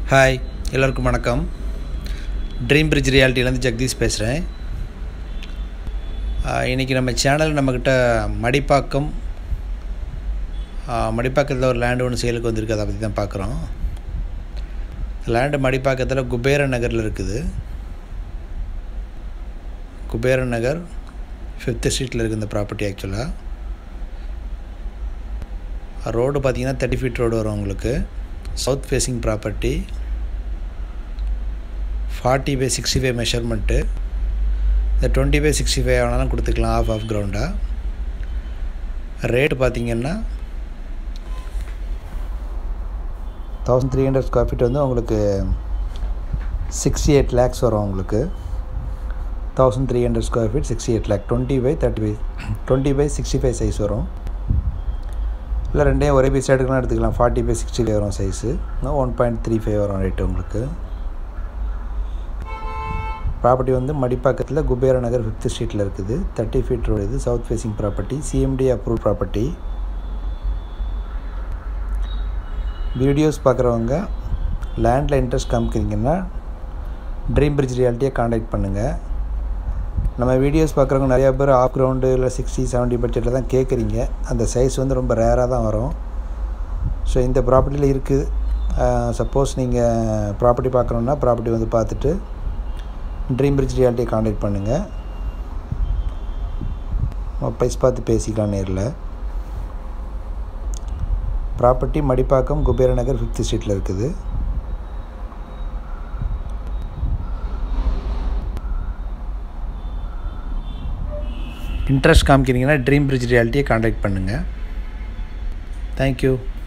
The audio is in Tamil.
ஹாய் எல்லோருக்கும் வணக்கம் ட்ரீம் பிரிட்ஜ் ரியாலிட்டிலேருந்து ஜெகதீஷ் பேசுகிறேன் இன்றைக்கி நம்ம சேனல் நம்மக்கிட்ட மடிப்பாக்கம் மடிப்பாக்கத்தில் ஒரு லேண்டு ஒன்று சேலுக்கு வந்திருக்கு அதை பற்றி தான் பார்க்குறோம் லேண்டு மடிப்பாக்கத்தில் குபேர நகரில் இருக்குது குபேர நகர் ஃபிஃப்த்து ஸ்ட்ரீட்டில் இருக்குது இந்த ப்ராப்பர்ட்டி ஆக்சுவலாக ரோடு பார்த்திங்கன்னா தேர்ட்டி ஃபீட் ரோடு வரும் உங்களுக்கு south facing property forty by sixty five measurement இந்த டுவெண்ட்டி பை சிக்ஸ்டி ஃபைவ் ஆனாலும் கொடுத்துக்கலாம் ஆஃப் ஆஃப் கிரவுண்டாக ரேட்டு பார்த்திங்கன்னா thousand three hundred square feet வந்து உங்களுக்கு சிக்ஸ்டி எயிட் லேக்ஸ் வரும் உங்களுக்கு thousand three hundred square feet sixty eight lakh twenty by thirty by twenty by sixty five size வரும் இல்லை ரெண்டையும் ஒரே பீஸ் எடுக்கலாம் எடுத்துக்கலாம் ஃபார்ட்டி பை சிக்ஸ்டி ஃபைவ் வரும் size one point three five வரும் ரேட்டு உங்களுக்கு ப்ராப்பர்ட்டி வந்து மடிப்பாக்கத்தில் குபேர நகர் ஃபிஃப்த் ஸ்ட்ரீட்டில் இருக்குது தேர்ட்டி ஃபீட் ரோடு இது south facing property CMD approve property videos பார்க்குறவங்க லேண்டில் இன்ட்ரெஸ்ட் காமிக்கிறீங்கன்னா ட்ரீம் பிரிட்ஜ் ரியாலிட்டியை காண்டாக்ட் பண்ணுங்கள் நம்ம வீடியோஸ் பார்க்குறவங்க நிறையா பேர் ஆஃப் கிரவுண்டு இல்லை சிக்ஸ்டி செவன்ட்டி பட்ஜெட்டில் தான் கேட்குறீங்க அந்த சைஸ் வந்து ரொம்ப ரேராக தான் வரும் ஸோ இந்த ப்ராப்பர்ட்டியில் இருக்குது சப்போஸ் நீங்கள் ப்ராப்பர்ட்டி பார்க்குறோன்னா ப்ராப்பர்ட்டி வந்து பார்த்துட்டு ட்ரீம் பிரிட்ஜ் ரியாலிட்டியை காண்டாக்ட் பண்ணுங்கள் ப்ரைஸ் பார்த்து பேசிக்கலாம் நேரில் ப்ராப்பர்ட்டி மடிப்பாக்கம் குபேர நகர் ஃபிஃப்த் ஸ்ட்ரீட்டில் இருக்குது இன்ட்ரெஸ்ட் காமிக்கிறீங்கன்னா ட்ரீம் பிரிட்ஜ் ரியாலிட்டியை காண்டாக்ட் பண்ணுங்கள் தேங்க்யூ